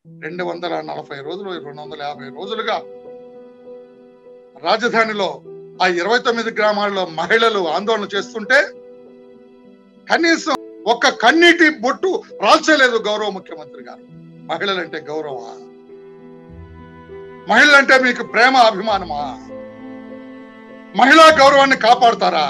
రెండు వందల నలభై రోజులు రెండు వందల యాభై రోజులుగా రాజధానిలో ఆ ఇరవై తొమ్మిది గ్రామాల్లో మహిళలు ఆందోళన చేస్తుంటే కనీసం ఒక్క కన్నీటి బొట్టు రాల్చలేదు గౌరవ ముఖ్యమంత్రి గారు మహిళలంటే గౌరవమా మహిళలంటే మీకు ప్రేమ అభిమానమా మహిళా గౌరవాన్ని కాపాడతారా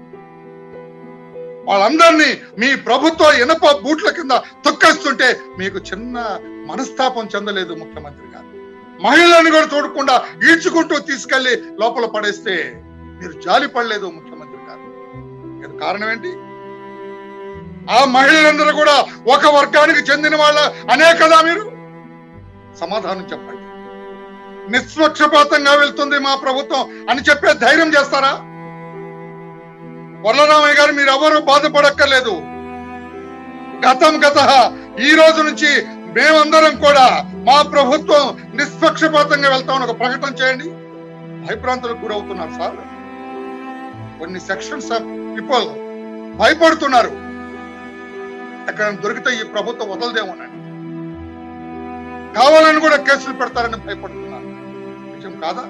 వాళ్ళందరినీ మీ ప్రభుత్వ ఇనప బూట్ల కింద తొక్కేస్తుంటే మీకు చిన్న మనస్తాపం చెందలేదు ముఖ్యమంత్రి గారు మహిళలను కూడా చూడకుండా ఈడ్చుకుంటూ తీసుకెళ్లి లోపల పడేస్తే మీరు జాలి పడలేదు ముఖ్యమంత్రి గారు దీనికి కారణం ఏంటి ఆ మహిళలందరూ కూడా ఒక వర్గానికి చెందిన వాళ్ళ అనే కదా మీరు సమాధానం చెప్పండి నిష్పక్షపాతంగా వెళ్తుంది మా ప్రభుత్వం అని చెప్పే ధైర్యం చేస్తారా వరలరామయ్య గారు మీరు ఎవరు బాధపడక్కర్లేదు గతం గత ఈ రోజు నుంచి మేమందరం కూడా మా ప్రభుత్వం నిష్పక్షపాతంగా వెళ్తామని ఒక ప్రకటన చేయండి భయప్రాంతులకు గురవుతున్నారు సార్ కొన్ని సెక్షన్స్ ఆఫ్ పీపుల్ భయపడుతున్నారు ఎక్కడ దొరికితే ఈ ప్రభుత్వం వదలదేమోనండి కావాలని కూడా కేసులు పెడతారని భయపడుతున్నారు నిజం కాదా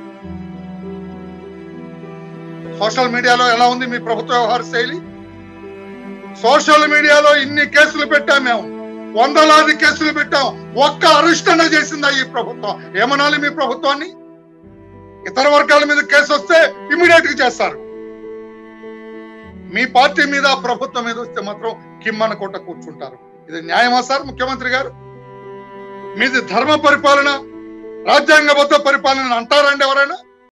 సోషల్ మీడియాలో ఎలా ఉంది మీ ప్రభుత్వ వ్యవహార శైలి సోషల్ మీడియాలో ఇన్ని కేసులు పెట్టాం మేము వందలాది కేసులు పెట్టాం ఒక్క అరెస్ట్ అన్న చేసిందా ఈ ప్రభుత్వం ఏమనాలి మీ ప్రభుత్వాన్ని ఇతర వర్గాల మీద కేసు వస్తే ఇమీడియట్ గా చేస్తారు మీ పార్టీ మీద ప్రభుత్వం మీద వస్తే మాత్రం కిమ్మన కొట్ట కూర్చుంటారు ఇది న్యాయమా సార్ ముఖ్యమంత్రి గారు మీది ధర్మ పరిపాలన రాజ్యాంగబద్ధ పరిపాలన అంటారండి ఎవరైనా